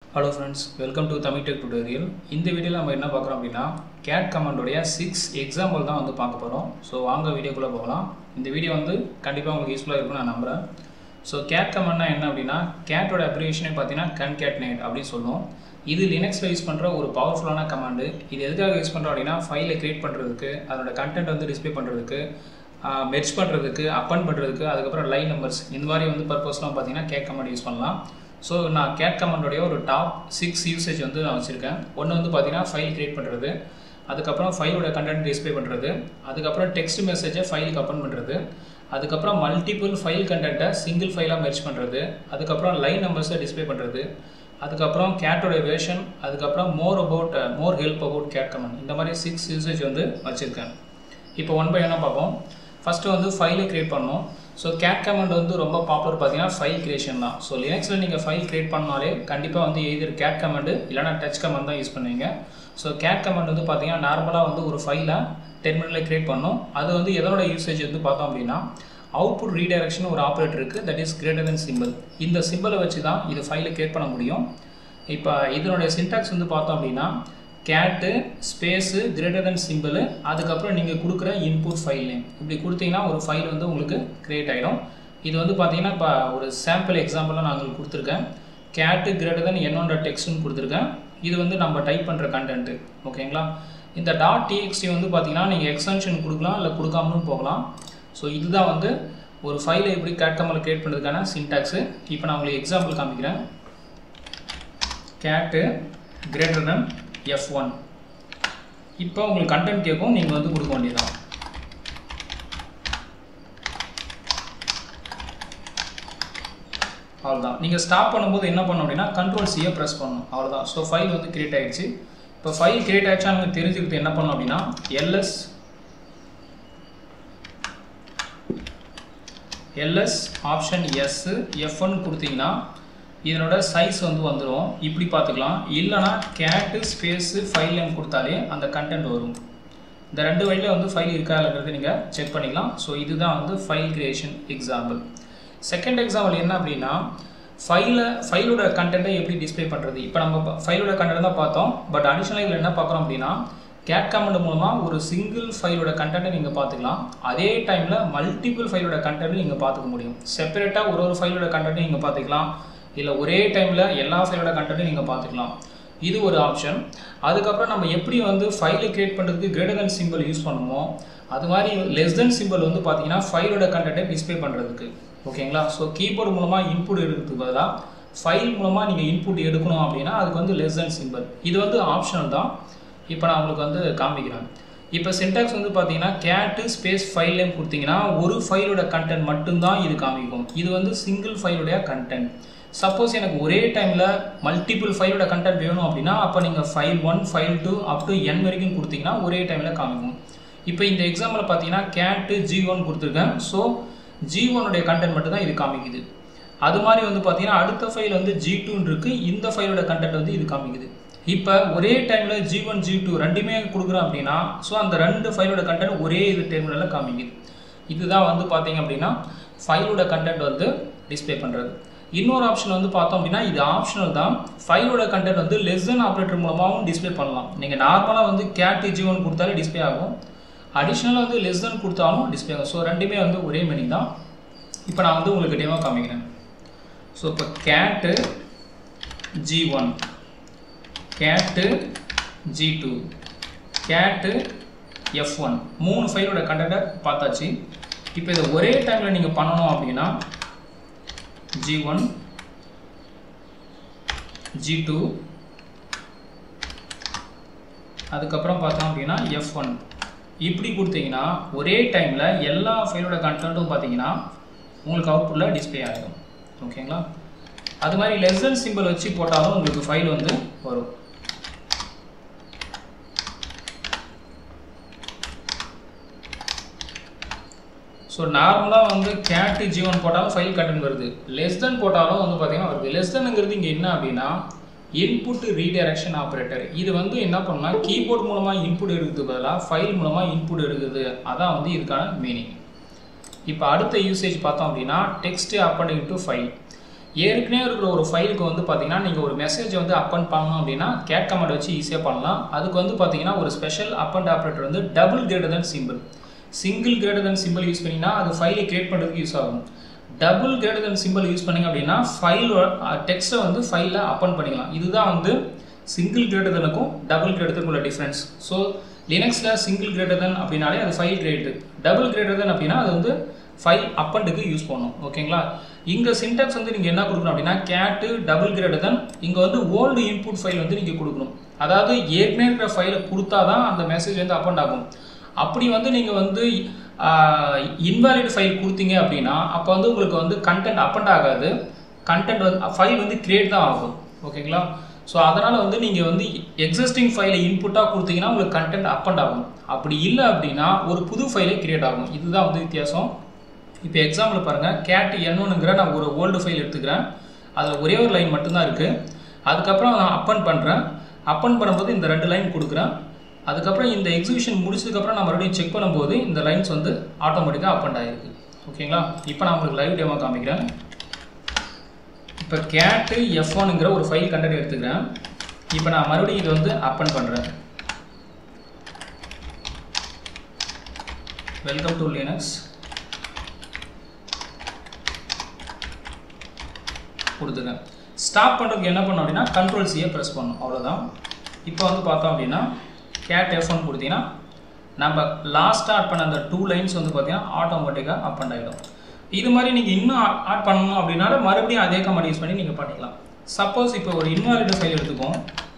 hello friends welcome to Tamil tech tutorial இந்த வீடியோவில் நம்ம என்ன பார்க்குறோம் அப்படின்னா கேட் கமாண்டோடைய சிக்ஸ் எக்ஸாம்பிள் தான் வந்து பார்க்க போகிறோம் ஸோ வாங்க வீடியோக்குள்ளே போகலாம் இந்த வீடியோ வந்து கண்டிப்பாக உங்களுக்கு யூஸ்ஃபுல்லாக இருக்கும்னு நான் நம்புகிறேன் ஸோ கேட் கமாண்ட்னா என்ன அப்படின்னா கேட்டோட அப்ரிவேஷனே பார்த்தீங்கன்னா கன்கேட்னேட் அப்படின்னு சொல்லுவோம் இது லினக்ஸில் யூஸ் பண்ணுற ஒரு பவர்ஃபுல்லான கமாண்டு இது எதுக்காக யூஸ் பண்ணுறோம் அப்படின்னா ஃபைலை க்ரியேட் பண்ணுறதுக்கு அதோட கண்டென்ட் வந்து டிஸ்ப்ளே பண்ணுறதுக்கு மெர்ச் பண்ணுறதுக்கு அப்பன் பண்ணுறதுக்கு அதுக்கப்புறம் லைன் நம்பர்ஸ் இந்த மாதிரி வந்து பர்பஸ்லாம் பார்த்தீங்கன்னா கேட் கமாண்ட் யூஸ் பண்ணலாம் ஸோ நான் கேட் கமாண்டோடைய ஒரு டாப் சிக்ஸ் யூசேஜ் வந்து நான் வச்சுருக்கேன் ஒன்று வந்து பார்த்தீங்கன்னா ஃபைல் க்ரியேட் பண்ணுறது அதுக்கப்புறம் ஃபைலோட கண்டென்ட் டிஸ்ப்ளே பண்ணுறது அதுக்கப்புறம் டெக்ஸ்ட் மெசேஜை ஃபைலுக்கு அப்பன் பண்ணுறது அதுக்கப்புறம் மல்டிபிள் ஃபைல் கண்டென்ட்டை சிங்கிள் ஃபைலாக மெர்ச் பண்ணுறது அதுக்கப்புறம் லைன் நம்பர்ஸை டிஸ்ப்ளே பண்ணுறது அதுக்கப்புறம் கேட்டோட வேர்ஷன் அதுக்கப்புறம் more about more help about cat command இந்த மாதிரி சிக்ஸ் யூசேஜ் வந்து வச்சுருக்கேன் இப்போ ஒன் பை ஒன்னாக பார்ப்போம் ஃபஸ்ட்டு வந்து ஃபைலை க்ரியேட் பண்ணணும் ஸோ கேட் கமெண்ட் வந்து ரொம்ப பாப்புலர் பார்த்தீங்கன்னா ஃபைல் கிரியேஷன் தான் ஸோ லினக்ஸில் நீங்கள் ஃபைல் க்ரியேட் பண்ணாலே கண்டிப்பாக வந்து எதிர் கேட் கமெண்டு இல்லைனா டச் கமெண்ட் தான் யூஸ் பண்ணுவீங்க ஸோ கேட் கமெண்ட் வந்து பார்த்தீங்கன்னா நார்மலாக வந்து ஒரு ஃபைலை டெர்மினலில் க்ரியேட் பண்ணணும் அது வந்து எதனோட யூசேஜ் வந்து பார்த்தோம் அப்படின்னா அவுட்புட் ரீடைரக்ஷன் ஒரு ஆப்ரேட்டர் இருக்குது that is greater than symbol இந்த சிம்பிளை வச்சு தான் இது ஃபைலை க்ரியேட் பண்ண முடியும் இப்போ இதனுடைய சின்டாக்ஸ் வந்து பார்த்தோம் அப்படின்னா கேட்டு ஸ்பேஸு கிரேட்டர் தென் சிம்பிள் அதுக்கப்புறம் நீங்கள் கொடுக்குற இன்புட் ஃபைல் நேம் இப்படி கொடுத்தீங்கன்னா ஒரு ஃபைல் வந்து உங்களுக்கு க்ரியேட் ஆகிடும் இது வந்து பார்த்தீங்கன்னா இப்போ ஒரு சாம்பிள் எக்ஸாம்பிளாக நான் உங்களுக்கு கொடுத்துருக்கேன் கேட்டு கிரேட்டர் தென் என்னோட டெக்ஸ்ட்னு கொடுத்துருக்கேன் இது வந்து நம்ம டைப் பண்ணுற கண்டென்ட்டு ஓகேங்களா இந்த டாட் டிஎக்ஸ்டி வந்து பார்த்தீங்கன்னா நீங்கள் எக்ஸ்டென்ஷன் கொடுக்கலாம் இல்லை கொடுக்காமலும் போகலாம் ஸோ இதுதான் வந்து ஒரு ஃபைலை எப்படி கேட் கமல் க்ரியேட் பண்ணுறதுக்கான சின்டாக்ஸு இப்போ நான் உங்களுக்கு எக்ஸாம்பிள் காமிக்கிறேன் கேட்டு கிரேட்டர் தென் எஃப் ஒன் இப்போ உங்களுக்கு கண்டென்ட் கேட்கும் நீங்கள் வந்து கொடுக்க வேண்டியதான் அவ்வளோதான் நீங்கள் ஸ்டாப் பண்ணும்போது என்ன பண்ணணும் அப்படின்னா கண்ட்ரோல் சியை ப்ரெஸ் பண்ணணும் அவ்வளோதான் ஸோ ஃபைல் வந்து கிரியேட் ஆகிடுச்சு இப்போ ஃபைல் கிரியேட் ஆகிடுச்சா நீங்கள் தெரிஞ்சுக்கிட்டு என்ன பண்ணணும் அப்படின்னா LS LS option S F one கொடுத்தீங்கன்னா இதனோட சைஸ் வந்து வந்துடும் இப்படி பார்த்துக்கலாம் இல்லைனா கேட்டு ஸ்பேஸு ஃபைல் நேம் கொடுத்தாலே அந்த கண்டென்ட் வரும் இந்த ரெண்டு வழியில் வந்து ஃபைல் இருக்கா இல்லைங்கிறது நீங்கள் செக் பண்ணிக்கலாம் ஸோ இதுதான் வந்து file creation example second example என்ன அப்படின்னா ஃபைலை ஃபைலோட கண்டென்ட்டை எப்படி டிஸ்பிளே பண்ணுறது இப்போ நம்ம ஃபைலோட கண்டென்ட் தான் பார்த்தோம் பட் அடிஷ்னலாக இதில் என்ன பார்க்குறோம் அப்படின்னா கேட் கமெண்ட் மூலமாக ஒரு சிங்கிள் ஃபைலோட கண்டென்ட்டை நீங்கள் பார்த்துக்கலாம் அதே டைமில் மல்டிபிள் ஃபைலோட கண்டென்ட்டும் நீங்கள் பார்த்துக்க முடியும் செப்பரேட்டாக ஒரு ஒரு ஃபைலோட கண்டென்ட்டும் நீங்கள் பார்த்துக்கலாம் இல்லை ஒரே டைமில் எல்லா ஃபைலோட கண்டென்ட்டும் நீங்கள் பார்த்துக்கலாம் இது ஒரு ஆப்ஷன் அதுக்கப்புறம் நம்ம எப்படி வந்து ஃபைலை க்ரியேட் பண்ணுறதுக்கு கிரேட்டர் தென் சிம்பிள் யூஸ் பண்ணுமோ அது மாதிரி லெஸ் தென் சிம்பிள் வந்து பார்த்தீங்கன்னா ஃபைலோட கண்டென்ட்டை டிஸ்பிளே பண்ணுறதுக்கு ஓகேங்களா ஸோ கீபோர்டு மூலமாக இன்புட் எடுக்கிறதுக்கு பதிலாக ஃபைல் மூலமாக நீங்கள் இன்புட் எடுக்கணும் அப்படின்னா அதுக்கு வந்து லெஸ் தென் சிம்பிள் இது வந்து ஆப்ஷனல் தான் இப்போ நான் உங்களுக்கு வந்து காமிக்கிறேன் இப்போ சின்டாக்ஸ் வந்து பார்த்தீங்கன்னா கேட்டு ஸ்பேஸ் ஃபைல் நேம் கொடுத்தீங்கன்னா ஒரு ஃபைலோட கண்டென்ட் மட்டும்தான் இது காமிக்கும் இது வந்து சிங்கிள் ஃபைலுடைய கண்டென்ட் சப்போஸ் எனக்கு ஒரே டைமில் மல்டிபிள் ஃபைலோட கண்டென்ட் வேணும் அப்படின்னா அப்போ நீங்கள் file one file two up to N வரைக்கும் கொடுத்தீங்கன்னா ஒரே டைமில் காமிக்கும் இப்போ இந்த எக்ஸாம்பிள் பார்த்தீங்கன்னா கேட்டு ஜி ஒன் கொடுத்துருக்கேன் ஸோ ஜி ஒனுடைய கண்டென்ட் மட்டும் தான் இது காமிக்குது அது மாதிரி வந்து பார்த்தீங்கன்னா அடுத்த ஃபைல் வந்து ஜி டூன்னு இருக்குது இந்த ஃபைலோட கண்டென்ட் வந்து இது காமிக்குது இப்போ ஒரே டைமில் ஜி ஒன் ஜி டூ ரெண்டுமே கொடுக்குறோம் அப்படின்னா ஸோ அந்த ரெண்டு ஃபைலோட கண்டென்ட் ஒரே இது டெர்மினலில் காமிக்குது இதுதான் வந்து பார்த்தீங்க அப்படின்னா ஃபைலோட கண்டென்ட் வந்து டிஸ்பிளே பண்ணுறது இன்னொரு ஆப்ஷன் வந்து பார்த்தோம் அப்படின்னா இது ஆப்ஷனல் தான் ஃபைலோட கண்டென்ட் வந்து லெஸ் தென் ஆப்ரேட்டர் மூலமாகவும் டிஸ்பிளே பண்ணலாம் நீங்கள் நார்மலாக வந்து கேட் ஜி ஒன் கொடுத்தாலே டிஸ்பிளே ஆகும் அடிஷ்னலாக வந்து லெஸ் தென் கொடுத்தாலும் டிஸ்பிளே ஆகும் ஸோ ரெண்டுமே வந்து ஒரே மீனிங் தான் இப்போ நான் வந்து உங்களுக்கு டேமா காமிக்கிறேன் ஸோ இப்போ cat G one cat G two cat F one மூணு ஃபைலோட கண்டென்ட்டை பார்த்தாச்சு இப்போ இதை ஒரே டைமில் நீங்கள் பண்ணணும் அப்படின்னா ஜி ஒன் ஜி டூ அதுக்கப்புறம் பார்த்தோம் அப்படின்னா எஃப் ஒன் இப்படி கொடுத்தீங்கன்னா ஒரே டைமில் எல்லா ஃபைலோட கண்டென்ட்டும் பார்த்தீங்கன்னா உங்களுக்கு அவுட்புட்டில் டிஸ்பிளே ஆகிடும் ஓகேங்களா அது மாதிரி லெஸ் தென் சிம்பிள் வச்சு போட்டாலும் உங்களுக்கு ஃபைல் வந்து வரும் ஸோ நார்மலாக வந்து கேட்டு ஜீவன் போட்டாலும் ஃபைல் கண்டென்ட் வருது லெஸ் தென் போட்டாலும் வந்து பார்த்தீங்கன்னா வருது லெஸ் தென்னுங்கிறது இங்கே என்ன அப்படின்னா இன்புட் ரீடைரக்ஷன் ஆப்ரேட்டர் இது வந்து என்ன பண்ணால் கீபோர்ட் மூலமாக இன்புட் எடுக்கிறதுக்கு பதிலாக ஃபைல் மூலமாக இன்புட் எடுக்குது அதான் வந்து இதுக்கான மீனிங் இப்போ அடுத்த யூசேஜ் பார்த்தோம் அப்படின்னா டெக்ஸ்ட் அப்பண்டிங் டு ஃபைல் ஏற்கனவே இருக்கிற ஒரு ஃபைலுக்கு வந்து பார்த்தீங்கன்னா நீங்கள் ஒரு மெசேஜ் வந்து அப்பன் பண்ணணும் அப்படின்னா கேட் கமெண்ட் வச்சு ஈஸியாக பண்ணலாம் அதுக்கு வந்து பார்த்தீங்கன்னா ஒரு ஸ்பெஷல் அப்பண்ட் ஆப்ரேட்டர் வந்து double greater than symbol single greater than symbol use பண்ணிங்கன்னா அது ஃபைலை கிரியேட் பண்ணுறதுக்கு யூஸ் ஆகும் double greater than symbol use பண்ணிங்க அப்படின்னா ஃபைல் டெக்ஸ்ட்டை வந்து ஃபைலில் அப்பன் பண்ணிக்கலாம் இதுதான் வந்து சிங்கிள் கிரேட்டர் தனுக்கும் டபுள் கிரேட்டர் உள்ள டிஃப்ரென்ஸ் ஸோ லினக்ஸில் சிங்கிள் கிரேட்டர் தன் அப்படின்னாலே அது file create double greater than அப்படின்னா அது வந்து ஃபைல் அப்பண்டுக்கு யூஸ் பண்ணணும் ஓகேங்களா இங்கே சின்டாக்ஸ் வந்து நீங்கள் என்ன கொடுக்கணும் அப்படின்னா கேட்டு டபுள் கிரேட்டர் தன் இங்கே வந்து ஓல்டு இன்புட் ஃபைல் வந்து நீங்கள் கொடுக்கணும் அதாவது ஏற்கனவே இருக்கிற ஃபைலை கொடுத்தா தான் அந்த மெசேஜ் வந்து அப்பண்ட் ஆகும் அப்படி வந்து நீங்கள் வந்து இன்வாலிட் ஃபைல் கொடுத்தீங்க அப்படின்னா அப்போ வந்து உங்களுக்கு வந்து கண்டென்ட் அப்பண்ட் ஆகாது கண்டென்ட் வந்து ஃபைல் வந்து கிரியேட் தான் ஆகும் ஓகேங்களா ஸோ அதனால் வந்து நீங்கள் வந்து எக்ஸிஸ்டிங் ஃபைலை இன்புட்டாக கொடுத்தீங்கன்னா உங்களுக்கு கண்டென்ட் அப்பண்ட் ஆகும் அப்படி இல்லை அப்படின்னா ஒரு புது ஃபைலே கிரியேட் ஆகும் இதுதான் வந்து வித்தியாசம் இப்போ எக்ஸாம்பிள் பாருங்கள் கேட் என்னொன்னுங்கிற நான் ஒரு ஓல்டு ஃபைல் எடுத்துக்கிறேன் அதில் ஒரே ஒரு லைன் மட்டும்தான் இருக்குது அதுக்கப்புறம் நான் அப்பன் பண்ணுறேன் அப்பன் பண்ணும்போது இந்த ரெண்டு லைன் கொடுக்குறேன் அதுக்கப்புறம் இந்த எக்ஸிபிஷன் முடிச்சதுக்கப்புறம் நான் மறுபடியும் செக் பண்ணும்போது இந்த லைன்ஸ் வந்து ஆட்டோமேட்டிக்காக அப்பண்ட் ஆகிருக்கு ஓகேங்களா இப்போ நான் உங்களுக்கு லைவ் டெமோ காமிக்கிறேன் இப்போ கேட்டு எஃப் ஒனுங்கிற ஒரு ஃபைல் கண்டென்ட் எடுத்துக்கிறேன் இப்போ நான் மறுபடியும் இதை வந்து அப்பன் பண்ணுறேன் வெல்கம் டு லினக்ஸ் கொடுத்துருக்கேன் ஸ்டாப் பண்ணுறதுக்கு என்ன பண்ணோம் அப்படின்னா கண்ட்ரோல் சியை ப்ரெஸ் பண்ணணும் அவ்வளோதான் இப்போ வந்து பார்த்தோம் அப்படின்னா கேட் எஃப் ஒன் கொடுத்தீங்கன்னா நம்ம லாஸ்ட்டாக ஆட் பண்ண அந்த டூ லைன்ஸ் வந்து பார்த்தீங்கன்னா ஆட்டோமேட்டிக்காக அப் அண்ட் ஆகிடும் இது மாதிரி நீங்கள் இன்னும் ஆட் பண்ணணும் அப்படின்னாலும் மறுபடியும் அதே கமெண்ட் யூஸ் பண்ணி நீங்கள் பண்ணிக்கலாம் சப்போஸ் இப்போ ஒரு இன்வாலிட் ஃபைல் எடுத்துக்கோம்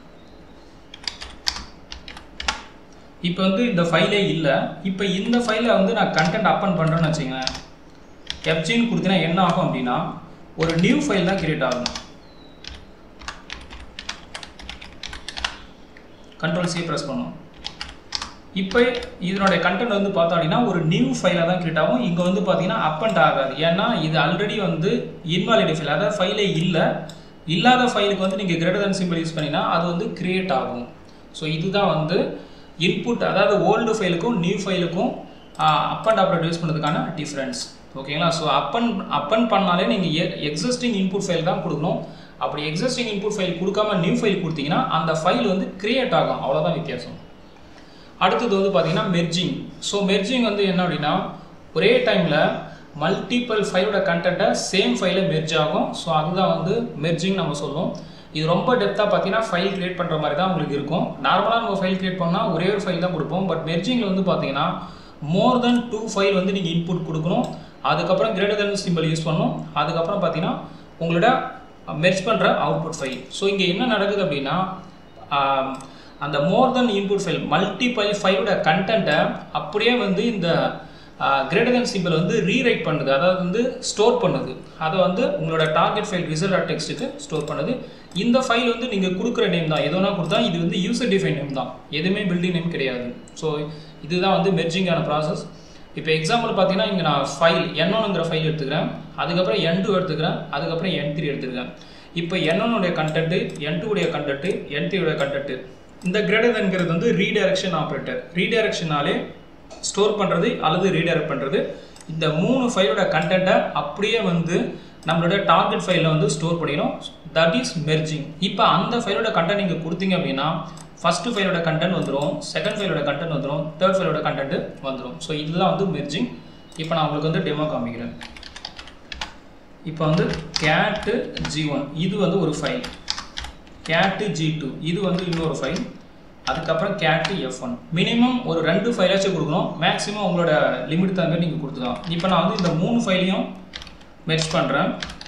இப்போ வந்து இந்த ஃபைலே இல்லை இப்போ இந்த ஃபைலை வந்து நான் கண்டென்ட் அப்பன் பண்ணுறேன்னு வச்சுங்களேன் எஃப்ஜின்னு கொடுத்தீங்கன்னா என்ன ஆகும் அப்படின்னா ஒரு நியூ ஃபைல் தான் கிரியேட் ஆகும் கண்ட்ரோல் சி ப்ரெஸ் பண்ணும் இப்போ இதனுடைய கண்டென்ட் வந்து பார்த்தோம் அப்படின்னா ஒரு நியூ ஃபைலாக தான் கிரியேட் ஆகும் இங்கே வந்து பார்த்தீங்கன்னா அப்பண்ட் ஆகாது ஏன்னா இது ஆல்ரெடி வந்து இன்வாலிட் ஃபைல் அதாவது ஃபைலே இல்லை இல்லாத ஃபைலுக்கு வந்து நீங்கள் கிரேட்டர் தன் சிம்பிள் யூஸ் பண்ணினா அது வந்து கிரியேட் ஆகும் ஸோ இதுதான் வந்து இன்புட் அதாவது ஓல்டு ஃபைலுக்கும் நியூ ஃபைலுக்கும் அப் அண்ட் ஆப்ரேட் யூஸ் பண்ணுறதுக்கான டிஃப்ரென்ஸ் ஓகேங்களா ஸோ அப்பன் அப்பன் பண்ணாலே நீங்கள் எக்ஸிஸ்டிங் இன்புட் ஃபைல் தான் கொடுக்கணும் அப்படி எக்ஸிஸ்டிங் இன்புட் ஃபைல் கொடுக்காம நியூ ஃபைல் கொடுத்தீங்கன்னா அந்த ஃபைல் வந்து கிரியேட் ஆகும் அவ்வளோதான் வித்தியாசம் அடுத்தது வந்து பார்த்தீங்கன்னா மெர்ஜிங் ஸோ மெர்ஜிங் வந்து என்ன அப்படின்னா ஒரே டைமில் மல்டிபிள் ஃபைலோட கண்டென்ட்டை சேம் ஃபைலில் மெர்ஜ் ஆகும் ஸோ அதுதான் வந்து மெர்ஜிங் நம்ம சொல்லுவோம் இது ரொம்ப டெப்த்தாக பார்த்தீங்கன்னா ஃபைல் கிரியேட் பண்ணுற மாதிரி தான் உங்களுக்கு இருக்கும் நார்மலாக நம்ம ஃபைல் கிரியேட் பண்ணால் ஒரே ஒரு ஃபைல் தான் கொடுப்போம் பட் மெர்ஜிங்கில் வந்து பார்த்தீங்கன்னா மோர் தென் டூ ஃபைல் வந்து நீங்கள் இன்புட் கொடுக்கணும் அதுக்கப்புறம் கிரேட்டர் தென் சிம்பிள் யூஸ் பண்ணணும் அதுக்கப்புறம் பார்த்தீங்கன்னா உங்களோட மெர்ஜ் பண்ணுற அவுட்புட் ஃபைல் ஸோ இங்கே என்ன நடக்குது அப்படின்னா அந்த more than input file multiple ஃபைலோட கண்டென்ட்டை அப்படியே வந்து இந்த கிரேட்டர் தென் சிம்பிள் வந்து ரீரைட் பண்ணுது அதாவது வந்து ஸ்டோர் பண்ணுது அதை வந்து உங்களோட டார்கெட் ஃபைல் ரிசல்ட் ஆட் டெக்ஸ்ட்டுக்கு ஸ்டோர் பண்ணுது இந்த ஃபைல் வந்து நீங்கள் கொடுக்குற நேம் தான் எதுனா கொடுத்தா இது வந்து யூசர் டிஃபைன் நேம் தான் எதுவுமே பில்டிங் நேம் கிடையாது ஸோ இதுதான் வந்து மெர்ஜிங்கான ப்ராசஸ் இப்போ எக்ஸாம்பிள் பார்த்தீங்கன்னா இங்கே நான் ஃபைல் என்னொன்னுங்கிற ஃபைல் எடுத்துக்கிறேன் அதுக்கப்புறம் என் டூ எடுத்துக்கிறேன் அதுக்கப்புறம் என் த்ரீ எடுத்துக்கிறேன் இப்போ என்னொன்னுடைய கண்டென்ட்டு என் டூடைய கண்டென்ட்டு என் த்ரீயோட கண்டென்ட்டு இந்த கிரேட்டர்ங்கிறது வந்து ரீடைரக்ஷன் ஆப்ரேட்டர் ரீடைரக்ஷனாலே ஸ்டோர் பண்ணுறது அல்லது ரீடைரக்ட் பண்ணுறது இந்த மூணு ஃபைலோட கண்டென்ட்டை அப்படியே வந்து நம்மளோட டார்கெட் ஃபைலில் வந்து ஸ்டோர் பண்ணிடும் தட் இஸ் மெர்ஜிங் இப்போ அந்த ஃபைலோட கண்டென்ட் நீங்கள் கொடுத்தீங்க அப்படின்னா ஃபஸ்ட்டு ஃபைலோட கண்டென்ட் வந்துடும் செகண்ட் ஃபைலோட கண்டென்ட் வந்துடும் தேர்ட் ஃபைலோட கண்டென்ட் வந்துடும் ஸோ இதுதான் வந்து மெர்ஜிங் இப்போ நான் உங்களுக்கு வந்து டெமோ காமிக்கிறேன் இப்போ வந்து கேட்டு ஜி ஒன் இது வந்து ஒரு ஃபைல் கேட்டு ஜி டூ இது வந்து இன்னொரு ஃபைல் அதுக்கப்புறம் கேட்டு எஃப் ஒன் மினிமம் ஒரு ரெண்டு ஃபைலாச்சும் கொடுக்கணும் மேக்ஸிமம் உங்களோட லிமிட் தகுந்த மாதிரி நீங்கள் கொடுத்துக்கலாம் இப்போ நான் வந்து இந்த மூணு ஃபைலையும் மெர்ச் பண்ணுறேன்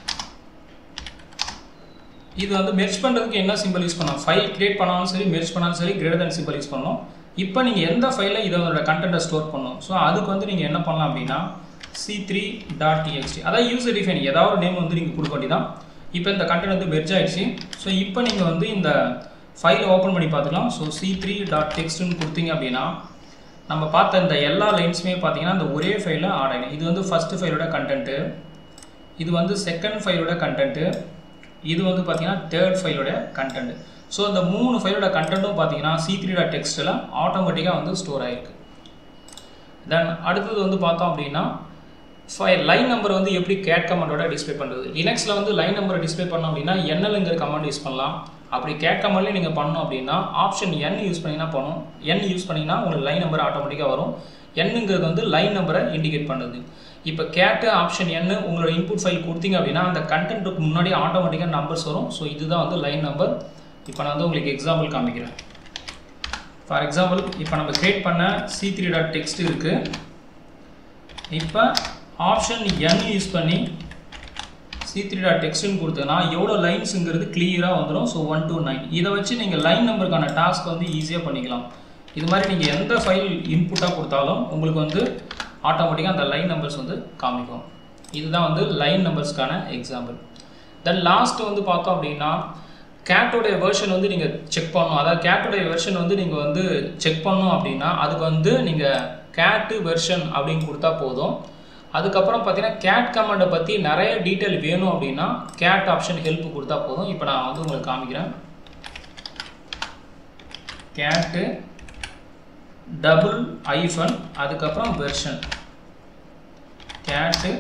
இது வந்து மெர்ச் பண்ணுறதுக்கு என்ன சிம்பிள் யூஸ் பண்ணலாம் ஃபைல் கிரியேட் பண்ணாலும் சரி மெர்ச் பண்ணாலும் சரி கிரேட்டர் தன் சிம்பிள் யூஸ் பண்ணணும் இப்போ நீங்கள் எந்த ஃபைலில் இதோட கண்டென்ட்டை ஸ்டோர் பண்ணணும் ஸோ அதுக்கு வந்து நீங்கள் என்ன பண்ணலாம் அப்படின்னா சி த்ரீ டாட் டிஎக்ஸ்டி அதாவது யூசர் டிஃபைன் ஏதாவது ஒரு நேம் வந்து நீங்கள் கொடுக்க வேண்டியதான் இப்போ இந்த கண்டென்ட் வந்து மெர்ஜ் ஆயிடுச்சு ஸோ இப்போ நீங்கள் வந்து இந்த ஃபைலை ஓப்பன் பண்ணி பார்த்துக்கலாம் ஸோ சி த்ரீ டாட் டெக்ஸ்ட்னு கொடுத்தீங்க அப்படின்னா நம்ம பார்த்த இந்த எல்லா லைன்ஸுமே பார்த்தீங்கன்னா இந்த ஒரே ஃபைலில் ஆட் ஆகிடும் இது வந்து ஃபஸ்ட்டு ஃபைலோட கண்டென்ட்டு இது வந்து செகண்ட் ஃபைலோட கண்டென்ட்டு இது வந்து பார்த்தீங்கன்னா தேர்ட் ஃபைலோட கண்டென்ட் ஸோ இந்த மூணு ஃபைலோட கண்டென்ட்டும் பார்த்தீங்கன்னா சி த்ரீ டாட் டெக்ஸ்ட்டில் ஆட்டோமேட்டிக்காக வந்து ஸ்டோர் ஆகிருக்கு தென் அடுத்தது வந்து பார்த்தோம் அப்படின்னா லைன் நம்பர் வந்து எப்படி கேட் கமாண்டோட டிஸ்ப்ளே பண்ணுறது லினக்ஸில் வந்து லைன் நம்பரை டிஸ்ப்ளே பண்ணோம் அப்படின்னா என்எல்ங்கிற கமாண்ட் யூஸ் பண்ணலாம் அப்படி கேட் கமாண்ட்லேயே நீங்கள் பண்ணோம் அப்படின்னா ஆப்ஷன் என் யூஸ் பண்ணிங்கன்னா பண்ணும் என் யூஸ் பண்ணிங்கன்னா உங்களுக்கு லைன் நம்பர் ஆட்டோமேட்டிக்காக வரும் என்னங்கிறது வந்து லைன் நம்பரை இண்டிகேட் பண்ணுது இப்போ கேட்டு ஆப்ஷன் என்ன உங்களோட இன்புட் ஃபைல் கொடுத்தீங்க அப்படின்னா அந்த கண்டென்ட்டுக்கு முன்னாடி ஆட்டோமேட்டிக்காக நம்பர்ஸ் வரும் ஸோ இதுதான் வந்து லைன் நம்பர் இப்போ நான் வந்து உங்களுக்கு எக்ஸாம்பிள் காமிக்கிறேன் ஃபார் எக்ஸாம்பிள் இப்போ நம்ம கிரியேட் பண்ண சி த்ரீ டாட் டெக்ஸ்ட் இருக்குது இப்போ ஆப்ஷன் என் யூஸ் பண்ணி சி த்ரீ டாட் டெக்ஸ்ட்னு கொடுத்தனா எவ்வளோ லைன்ஸுங்கிறது கிளியராக வந்துடும் ஸோ ஒன் டூ நைன் இதை வச்சு நீங்கள் லைன் நம்பருக்கான டாஸ்க் வந்து ஈஸியாக பண்ணிக்கலாம் இது மாதிரி நீங்கள் எந்த ஃபைல் இன்புட்டாக கொடுத்தாலும் உங்களுக்கு வந்து ஆட்டோமேட்டிக்காக அந்த லைன் நம்பர்ஸ் வந்து காமிக்கும் இதுதான் வந்து லைன் நம்பர்ஸ்க்கான எக்ஸாம்பிள் தென் லாஸ்ட் வந்து பார்த்தோம் அப்படின்னா கேட்டோடைய வெர்ஷன் வந்து நீங்கள் செக் பண்ணணும் அதாவது கேட்டோடைய வெர்ஷன் வந்து நீங்கள் வந்து செக் பண்ணணும் அப்படின்னா அதுக்கு வந்து நீங்கள் கேட்டு வெர்ஷன் அப்படின்னு கொடுத்தா போதும் அதுக்கப்புறம் பார்த்தீங்கன்னா கேட் கமாண்டை பற்றி நிறைய டீட்டெயில் வேணும் அப்படின்னா கேட் ஆப்ஷன் ஹெல்ப் கொடுத்தா போதும் இப்போ நான் வந்து உங்களுக்கு காமிக்கிறேன் கேட்டு டபுள் ஐஃபன் அதுக்கப்புறம் வெர்ஷன் கேட்டு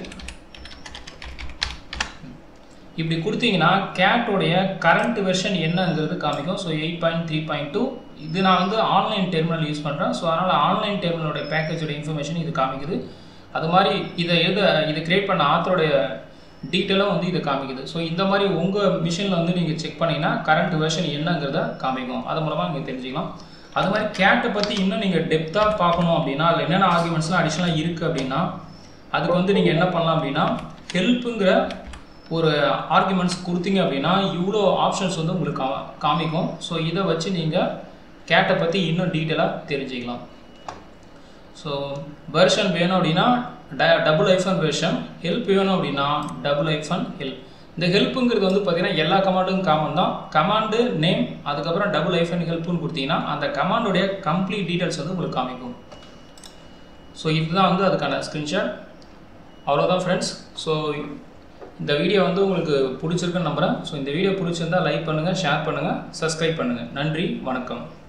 இப்படி கொடுத்தீங்கன்னா கேட்டோடைய கரண்ட் வெர்ஷன் என்னங்கிறது காமிக்கும் so eight point three point two இது நான் வந்து ஆன்லைன் டெர்மினல் யூஸ் பண்ணுறேன் ஸோ அதனால் ஆன்லைன் டெர்மினலோட பேக்கேஜோட இன்ஃபர்மேஷன் இது காமிக்குது அது மாதிரி இதை எழுத இதை கிரியேட் பண்ண ஆத்தரோடைய டீட்டெயிலும் வந்து இதை காமிக்குது ஸோ இந்த மாதிரி உங்கள் மிஷினில் வந்து நீங்கள் செக் பண்ணிங்கன்னா கரண்ட் வெர்ஷன் என்னங்கிறத காமிக்கும் அது மூலமாக நீங்கள் தெரிஞ்சுக்கலாம் அது மாதிரி கேட்டை பற்றி இன்னும் நீங்கள் டெப்த்தாக பார்க்கணும் அப்படின்னா அதில் என்னென்ன ஆர்குமெண்ட்ஸ்லாம் அடிஷ்னலாக இருக்குது அப்படின்னா அதுக்கு வந்து நீங்கள் என்ன பண்ணலாம் அப்படின்னா ஹெல்ப்புங்கிற ஒரு ஆர்குமெண்ட்ஸ் கொடுத்தீங்க அப்படின்னா இவ்வளோ ஆப்ஷன்ஸ் வந்து உங்களுக்கு கா காமிக்கும் ஸோ இதை வச்சு நீங்கள் கேட்டை பற்றி இன்னும் டீட்டெயிலாக தெரிஞ்சுக்கலாம் ஸோ வெர்ஷன் வேணும் அப்படின்னா ட டபுள் ஐஃபன் வெர்ஷன் ஹெல்ப் வேணும் அப்படின்னா டபுள் ஐஃபன் ஹெல்ப் இந்த ஹெல்ப்புங்கிறது வந்து பார்த்தீங்கன்னா எல்லா கமாண்டும் காமன் தான் கமாண்டு நேம் அதுக்கப்புறம் டபுள் ஐஃபன் ஹெல்ப்னு கொடுத்தீங்கன்னா அந்த கமாண்டுடைய கம்ப்ளீட் டீட்டெயில்ஸ் வந்து உங்களுக்கு காமிக்கும் ஸோ இதுதான் வந்து அதுக்கான ஸ்க்ரீன்ஷாட் அவ்வளோதான் ஃப்ரெண்ட்ஸ் ஸோ இந்த வீடியோ வந்து உங்களுக்கு பிடிச்சிருக்குன்னு நம்புகிறேன் ஸோ இந்த வீடியோ பிடிச்சிருந்தா லைக் பண்ணுங்கள் ஷேர் பண்ணுங்கள் சப்ஸ்கிரைப் பண்ணுங்கள் நன்றி வணக்கம்